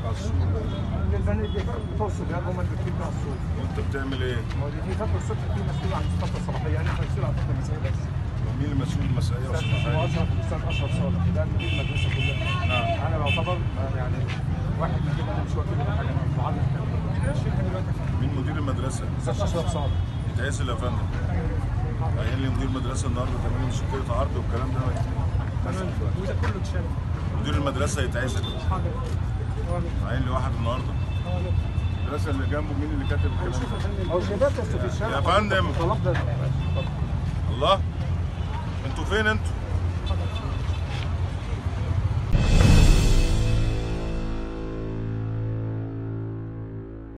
على السوق البنات بتوع الصبيان هم اللي بيكتبوا على الصوت وانت بتعمل ايه؟ ما هو في فتره الصبح في مسؤول عن الفتره الصباحيه يعني احنا مسؤول عن الفتره المسائيه بس مين المسؤول المسائيه استاذ والصباحيه؟ اشرف الاستاذ اشرف صالح ده مدير المدرسه كلها نعم انا بعتبر يعني واحد من كده انا مش واكل ولا حاجه انا معلم الشركه دلوقتي مين مدير المدرسه؟ الاستاذ اشرف صالح يتعزل يا فندم قايل لي مدير مدرسه النهارده تعمل لي مشكله عرض والكلام ده تمام وده كله اتشال مدير المدرسه يتعزل حاضر قايل لي واحد النهارده المدرسه اللي جنبه مين اللي كاتب الكلام ده؟ هو شباب بس في الشارع يا فندم. طلب ده الله انتوا فين انتوا؟